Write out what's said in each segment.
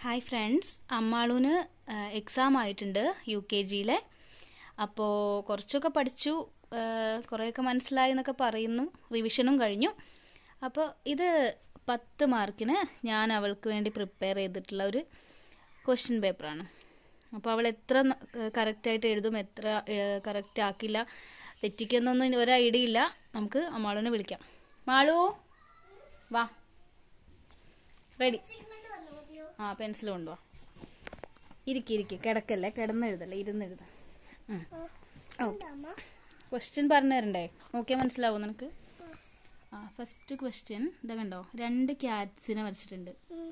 Hi friends അമ്മാളൂന് exam ആയിട്ടുണ്ട് U K ജിയിലെ അപ്പോൾ കുറച്ചൊക്കെ പഠിച്ചു ആ, കുറേയൊക്കെ മനസ്സിലായി എന്നൊക്കെ പറയുന്നു റിവിഷനും കഴിഞ്ഞു അപ്പോൾ ഇത് പത്ത് മാർക്കിന് ഞാൻ അവൾക്ക് വേണ്ടി പ്രിപ്പയർ ചെയ്തിട്ടുള്ള ഒരു ക്വസ്റ്റ്യൻ പേപ്പറാണ് അപ്പോൾ അവൾ എത്ര കറക്റ്റായിട്ട് എഴുതും എത്ര കറക്റ്റ് ആക്കില്ല തെറ്റിക്കുന്നൊന്നും ഒരു ഐഡിയ ഇല്ല നമുക്ക് അമ്മാളൂനെ വിളിക്കാം മാളു വാ റെഡി ആ പെൻസിൽ കൊണ്ടുവാ ഇരിക്കി ഇരിക്കി കിടക്കല്ലേ കിടന്നെഴുതല്ലേ ഇരുന്നെഴുത ഓക്കെ ക്വസ്റ്റ്യൻ പറഞ്ഞു തരണ്ടേ നോക്കിയാൽ മനസ്സിലാവും നിനക്ക് ആ ഫസ്റ്റ് ക്വസ്റ്റ്യൻ ഇതാ കണ്ടോ രണ്ട് ക്യാറ്റ്സിനെ വരച്ചിട്ടുണ്ട്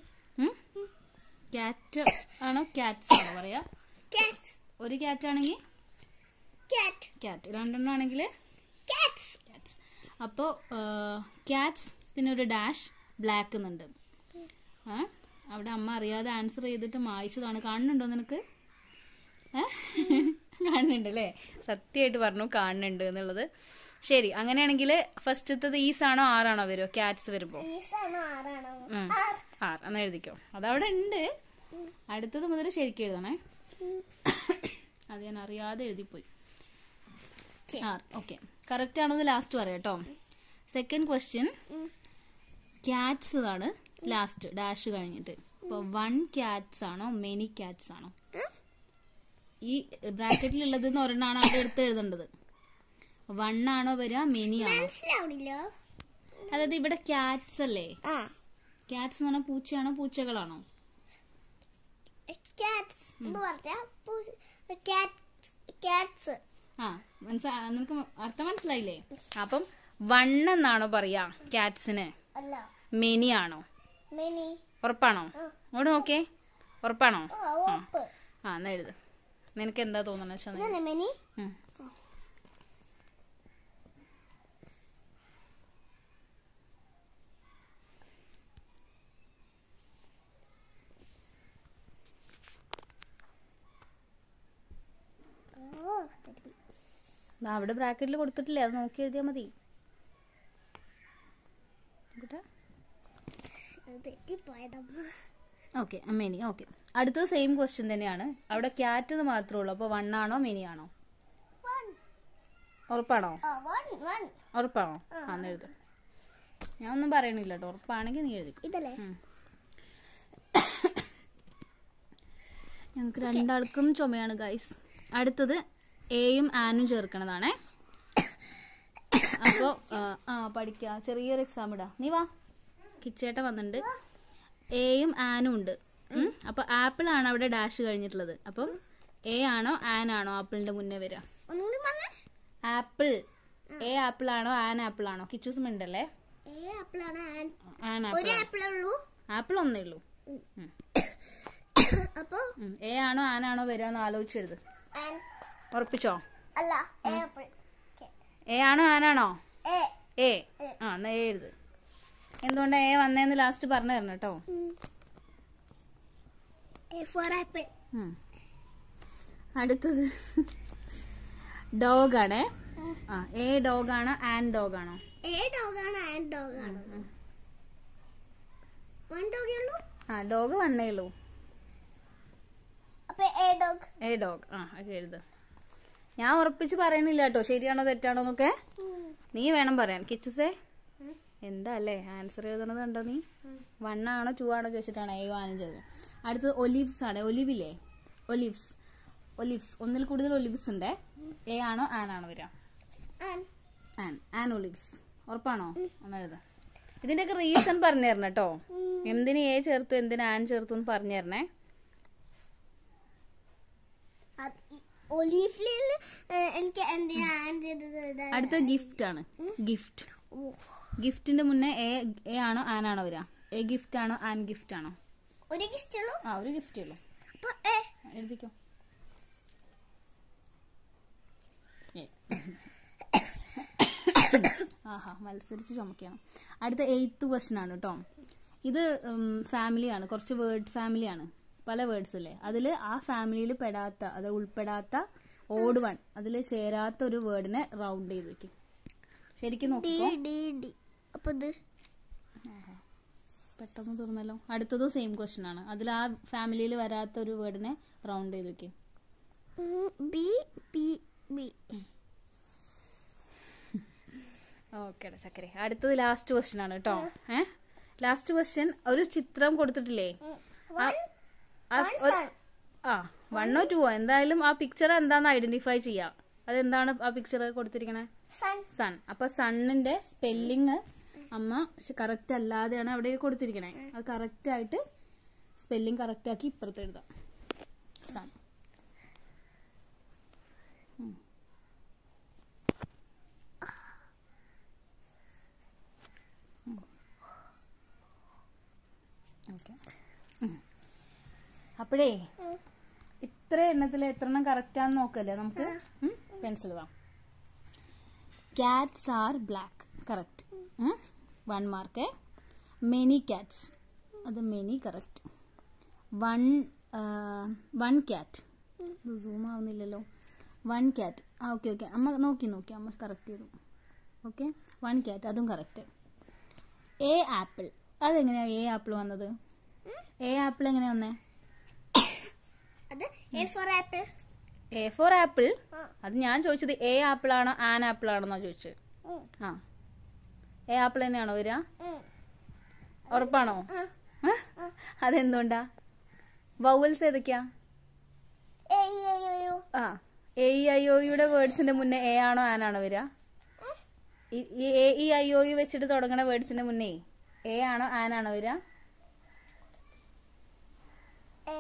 ക്യാറ്റ് ആണോ ക്യാറ്റ്സ് ആണോ പറയാ Cats. ഒരു ക്യാറ്റ് ആണെങ്കിൽ Cat. ക്യാറ്റ് രണ്ടെണ്ണം ആണെങ്കിൽ Cats. ക്യാറ്റ്സ് അപ്പോൾ ക്യാറ്റ്സ് പിന്നെ ഒരു ഡാഷ് ബ്ലാക്ക് എന്നുണ്ട് ആ അവിടെ അമ്മ അറിയാതെ ആൻസർ ചെയ്തിട്ട് മായ്ച്ചതാണ് കാണുന്നുണ്ടോ നിനക്ക് ഏ? കാണുന്നുണ്ട് അല്ലേ സത്യമായിട്ട് പറഞ്ഞു കാണുന്നുണ്ട് എന്നുള്ളത് ശരി അങ്ങനെയാണെങ്കിൽ ഫസ്റ്റത്തത് ഈസ് ആണോ ആറാണോ വരുമോ ക്യാറ്റ്സ് വരുമ്പോൾ These ആണോ ആറാണോ? ഉം. ആറ് എന്ന് എഴുതിക്കോ അതവിടെ ഉണ്ട് അടുത്തത് മുതൽ ശരിക്കും എഴുതണേ അത് ഞാൻ അറിയാതെ എഴുതിപ്പോയി ആറ് ഓക്കെ കറക്റ്റ് ആണോ ലാസ്റ്റ് പറയാം കേട്ടോ സെക്കൻഡ് ക്വസ്റ്റ്യൻ ക്യാറ്റ്സ് ആണ് ലാസ്റ്റ് ഡാഷ് കഴിഞ്ഞിട്ട് ഇപ്പോൾ വൺ ക്യാറ്റ്സ് ആണോ മെനി ക്യാറ്റ്സ് ആണോ ഈ ബ്രാക്കറ്റിലുള്ളത് ഒരെണ്ണാണ് അവിടെ എടുത്ത് എഴുതേണ്ടത് വൺ ആണോ വരിക മെനി ആണോ മനസ്സിലാവണില്ല അതായത് ഇവിടെ ക്യാറ്റ്സ് അല്ലേ ആ ക്യാറ്റ്സ് എന്ന് പറഞ്ഞാൽ പൂച്ചയാണോ പൂച്ചകളാണോ കാറ്റ്സ് എന്ന് പറഞ്ഞാ കാറ്റ്സ് കാറ്റ്സ് ആ മനസ്സിലാ നിനക്ക് അർത്ഥം മനസ്സിലായില്ലേ അപ്പം വൺ എന്നാണോ പറയാ ക്യാറ്റ്സിന് അല്ല മെനി ആണോ മെനി ഉറപ്പാണോ അങ്ങോട്ട് നോക്കേ ഉറപ്പാണോ ആ ഉറപ്പ് ആ എന്നാ എഴുത് നിനക്ക് എന്താ തോന്നണ വെച്ചാ നീ- ഇതന്നെ മെനി ഉം. ദാ അവിടെ ബ്രാക്കറ്റിൽ കൊടുത്തിട്ടില്ലേ അത് നോക്കി എഴുതിയാ മതി നോക്കട്ടെ തെറ്റിപ്പോയതമ്മ ഓക്കെ മെനി ഓക്കെ അടുത്തത് സെയിം ക്വസ്റ്റ്യൻ തന്നെയാണ് അവിടെ ക്യാറ്റ് എന്ന് മാത്രമേ ഉള്ളൂ അപ്പോൾ വൺ ആണോ മെനി ആണോ വൺ ഉറപ്പാണോ ആ വൺ വൺ ഉറപ്പാണോ ആ എന്ന് എഴുത് ഞാൻ ഒന്നും പറയണില്ല കേട്ടോ ഉറപ്പാണെങ്കിൽ നീ എഴുതി ഇതല്ലേ ഞങ്ങൾക്ക് രണ്ടാൾക്കും ചുമയാണ് ഗൈസ് അടുത്തത് എയും ആനും ചേർക്കണതാണേ അപ്പോ ആ, ആ പഠിക്ക ചെറിയൊരു എക്സാം ഇടാ നീ വാ കിച്ചേട്ട വന്നിട്ടുണ്ട് എയും ആനും ഉണ്ട് ഉം. അപ്പൊ ആപ്പിൾ ആണ് അവിടെ ഡാഷ് കഴിഞ്ഞിട്ടുള്ളത് അപ്പം എ ആണോ ആൻ ആണോ ആപ്പിളിന്റെ മുന്നേ വരിക ഒന്നുകൂടി വന്ന് ആപ്പിൾ എ ആപ്പിൾ ആണോ ആൻ ആപ്പിൾ ആണോ കിച്ചൂസ് മിണ്ടല്ലേ ഏ ആപ്പിളാണ് ആൻ- ആൻ ഒരു ആപ്പിൾ ആപ്പിളേ ഉള്ളൂ ആപ്പിൾ ഒന്നേ ഉള്ളൂ അപ്പൊ ഉം. എ ആണോ ആൻ ആണോ വരിക എന്ന് ആലോചിച്ചെഴുത് ആൻ ഉറപ്പിച്ചോ അല്ല ഏ ആപ്പിൾ എ ആണോ ആനാണോ ഏ ഏ ആ എന്നാ എ എഴുത് എന്തുകൊണ്ടാ എ വന്നേന്ന് ലാസ്റ്റ് പറഞ്ഞു തരണം കേട്ടോ എ ഫോർ ആപ്പിൾ ഉം. അടുത്തത് ഡോഗ് ആണേ ആ എ ഡോഗ് ആണോ ആൻ ഡോഗ് ആണോ ഏ ഡോഗാണ് ആൻ ഡോഗാണ് വൺ ഡോഗേ ഉള്ളൂ ആ ഡോഗ് വന്നേ ഉള്ളൂ അപ്പൊ ഏ ഡോഗ് എ ഡോഗ് ആ അത് എഴുത് ഞാൻ ഉറപ്പിച്ച് പറയണില്ല കേട്ടോ ശരിയാണോ തെറ്റാണോ എന്നൊക്കെ നീ വേണം പറയാൻ കിച്ചുസേ എന്താ അല്ലേ ആൻസർ എഴുതണത് കണ്ടോ നീ വൺ ആണോ ടു ആണോ ചോദിച്ചിട്ടാണ് എയോ ആനും ചെയ്തത് അടുത്തത് ഒലിവ്സ് ആണ് ഒലിവില്ലേ ഒലിവ്സ് ഒലിവ്സ് ഒന്നിൽ കൂടുതൽ ഒലിവ്സ് ഉണ്ട് എ ആണോ ആൻ ആണോ വരിക ആൻ ആൻ ആൻ ഒലിവ്സ് ഉറപ്പാണോ ഒന്ന് എഴുത ഇതിന്റെയൊക്കെ റീസൺ പറഞ്ഞു തരണം കേട്ടോ എന്തിന് എ ചേർത്തു എന്തിന് ആൻ ചേർത്തു എന്ന് പറഞ്ഞു തരണേ ഒലീഫിൽ എനിക്ക് എന്തിനാ ആൻ ചെയ്തത് ഇതാണ്. അടുത്ത ഗിഫ്റ്റ് ആണ് ഗിഫ്റ്റ് ഓ, ഗിഫ്റ്റിന്റെ മുന്നേ എ എ ആണോ ആൻ ആണോ വരിക എ ഗിഫ്റ്റ് ആണോ ആൻ ഗിഫ്റ്റ് ആണോ ഒരു ഗിഫ്റ്റ് ഉള്ളൂ ആ ഒരു ഗിഫ്റ്റ് ഉള്ളൂ അപ്പൊ ഏ എഴുതിക്കോ ഏ. ആഹാ മത്സരിച്ച് ചുമക്കണം അടുത്ത എയ്ത്ത് ക്വസ്റ്റൻ ആണ് കേട്ടോ ഇത് ഫാമിലിയാണ് കുറച്ച് വേർഡ് ഫാമിലിയാണ് പല വേർഡ്സ് അല്ലേ അതിൽ ആ ഫാമിലിയിൽ പെടാത്ത അത് ഉൾപ്പെടാത്ത ഓഡ് വൺ അതിൽ ചേരാത്ത ഒരു വേർഡിനെ റൗണ്ട് ചെയ്ത് വെക്കും ശരിക്കും ഡി നോക്കിക്കോ ഡി ഡി അപ്പൊ ഇത് പെട്ടെന്ന് തീർന്നല്ലോ അടുത്തതും സെയിം ക്വസ്റ്റ്യൻ ആണ് അതിൽ ആ ഫാമിലിയിൽ വരാത്ത ഒരു വേർഡിനെ റൗണ്ട് ചെയ്ത് വെക്കും ബി ബി ബി ഓക്കെ ചക്കരെ അടുത്തത് ലാസ്റ്റ് ക്വസ്റ്റ്യൻ ആണ് കേട്ടോ ഏ ലാസ്റ്റ് ക്വസ്റ്റ്യൻ ഒരു ചിത്രം കൊടുത്തിട്ടില്ലേ ആ- ആ- ഒരു- ആ വണ്ണോ ടൂവോ എന്തായാലും ആ പിക്ചർ എന്താന്ന് ഐഡന്റിഫൈ ചെയ്യാം അതെന്താണ് ആ പിക്ചർ കൊടുത്തിരിക്കണേ സൺ സൺ അപ്പൊ സണ്ണിന്റെ സ്പെല്ലിങ് അമ്മ കറക്റ്റ് അല്ലാതെയാണ് അവിടെ കൊടുത്തിരിക്കണേ അത് കറക്റ്റ് ആയിട്ട് സ്പെല്ലിംഗ് കറക്റ്റ് ആക്കി ഇപ്പുറത്ത് എഴുതാം സൺ ഓക്കെ അപ്പോഴേ ഇത്ര എണ്ണത്തിൽ എത്ര എണ്ണം കറക്റ്റാന്ന് നോക്കല്ലേ നമുക്ക് പെൻസിൽ വാ cats are black correct hmm? one mark eh? many cats അത് many correct one one cat ഇത് സൂം ആവുന്നില്ലല്ലോ വൺ ക്യാറ്റ് ആ ഓക്കെ ഓക്കെ അമ്മ നോക്കി നോക്കി അമ്മ കറക്റ്റ് ചെയ്തു ഓക്കെ വൺ ക്യാറ്റ് അതും കറക്റ്റ് എ ആപ്പിൾ അതെങ്ങനെയാ എ ആപ്പിൾ വന്നത് എ ആപ്പിൾ എങ്ങനെയാ വന്നേ അത് a for apple a for apple അത് ഞാൻ ചോദിച്ചത് എ ആപ്പിൾ ആണോ ആൻ ആപ്പിൾ ആണോന്നാ ചോദിച്ചത് ആ എ ആപ്പിൾ തന്നെയാണോ വരിക ഉറപ്പാണോ ഏ? അതെന്തുകൊണ്ടാ വൗവൽസ് ഏതൊക്കെയാ എ എ യു ആ എ ഇ ഐ ഒ യുടെ വേർഡ്സിന്റെ മുന്നേ എ ആണോ ആൻ ആണോ വരിക E- E A E I O U വെച്ചിട്ട് തുടങ്ങണ വേർഡ്സിന്റെ മുന്നേ എ ആണോ ആൻ ആണോ വരിക എ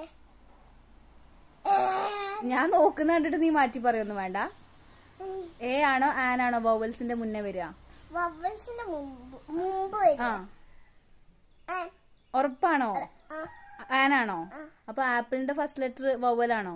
ഞാൻ നോക്കുന്ന കണ്ടിട്ട് നീ മാറ്റി പറയൊന്നും വേണ്ട എ ആണോ ആൻ ആണോ വൗവൽസിന്റെ മുന്നേ വരിക വവൽസിന്റെ മുമ്പ് മുമ്പ് വരും ആ ആൻ. ഉറപ്പാണോ ആ ആനാണോ അപ്പൊ ആപ്പിളിന്റെ ഫസ്റ്റ് ലെറ്റർ വവ്വലാണോ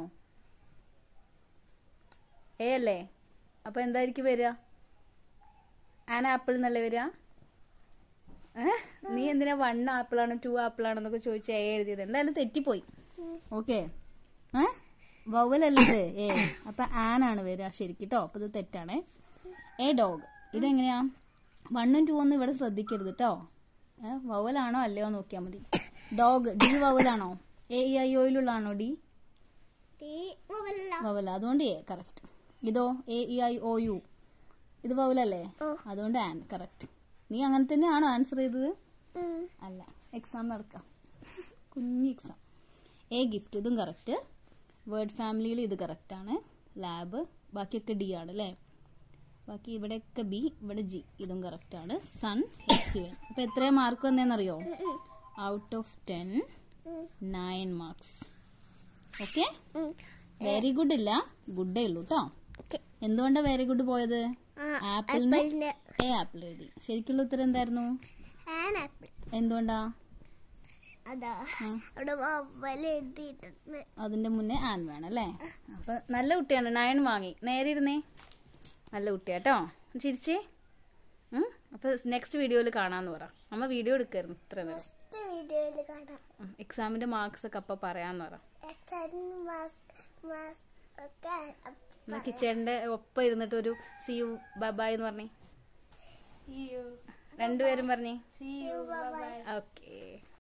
എ അല്ലേ അപ്പൊ എന്തായിരിക്കും വരിക ആൻ ആപ്പിൾ എന്നല്ലേ വരിക ഏ? നീ എന്തിനാ വൺ ആപ്പിൾ ആണോ ടു ആപ്പിൾ ആണോ എന്നൊക്കെ ചോദിച്ച എ എഴുതിയത് എന്തായാലും തെറ്റിപ്പോയി ഓക്കെ ഏ വവ്വലല്ലേ ഇത് ഏ അപ്പൊ ആൻ ആണ് വരിക ശരിക്കും അപ്പൊ ഇത് തെറ്റാണേ എ ഡോഗ് ഇതെങ്ങനെയാ വണ്ണും ടു ഒന്നും ഇവിടെ ശ്രദ്ധിക്കരുത് കേട്ടോ ഏഹ് വവലാണോ അല്ലയോ നോക്കിയാൽ മതി ഡോഗ് ഡി വവലാണോ എ ഇ ഐ ഒയിലുള്ളാണോ ഡി ടി വവലല്ല വവല അതുകൊണ്ട് എ കറക്റ്റ് ഇതോ A E I O U ഇത് വവലല്ലേ ഓ. അതുകൊണ്ട് ആൻ കറക്റ്റ് നീ അങ്ങനെ തന്നെയാണോ ആൻസർ ചെയ്തത് ഉം. അല്ല എക്സാം നടക്കാം കുഞ്ഞി എക്സാം എ ഗിഫ്റ്റ് ഇതും കറക്റ്റ് വേർഡ് ഫാമിലിയിൽ ഇത് കറക്റ്റ് ആണ് ലാബ് ബാക്കിയൊക്കെ ഡി ആണ് അല്ലേ ബാക്കി ഇവിടെയൊക്കെ ബി ഇവിടെ ജി ഇതും കറക്റ്റ് ആണ് സൺ എക്സ് യു അപ്പൊ എത്ര മാർക്ക് വന്നേന്നറിയോ ഔട്ട് ഓഫ് ടെൻ ഉം. നയൻ മാർക്സ് ഓക്കെ ഉം. വെരി ഗുഡ് ഇല്ല ഗുഡേ ഉള്ളൂ കേട്ടോ ഛെ. എന്തുകൊണ്ടാ വെരി ഗുഡ് പോയത് ആ, ആപ്പിളിന് ആപ്പിളിന്റെ എ ആപ്പിൾ എഴുതി ശരിക്കുള്ള ഉത്തരം എന്തായിരുന്നു ആൻ ആപ്പിൾ എന്തുകൊണ്ടാ അതാ ആ. അവിടെ വവ്വൽ എഴുതിയിട്ടുണ്ട് അതിന്റെ മുന്നേ ആൻ വേണം അല്ലേ അപ്പൊ നല്ല കുട്ടിയാണ് നയൻ വാങ്ങി നേരെ ഇരുന്നേ നല്ല കുട്ടിയാട്ടോ ചിരിച്ചേ ഉം? അപ്പൊ നെക്സ്റ്റ് വീഡിയോയിൽ കാണാന്ന് പറ അമ്മ വീഡിയോ എടുക്കായിരുന്നു ഇത്ര നേരം നെക്സ്റ്റ് വീഡിയോയിൽ കാണാം ഉം. എക്സാമിന്റെ മാർക്സ് ഒക്കെ അപ്പൊ പറയാന്ന് പറ എക്സാം മാസ് മാസ് ഒക്കെ എന്നാ കിച്ചേന്റെ ഒപ്പം ഇരുന്നിട്ട് ഒരു സി യു ബൈ എന്ന് പറഞ്ഞേ രണ്ടുപേരും പറഞ്ഞേ See you, bye bye. Okay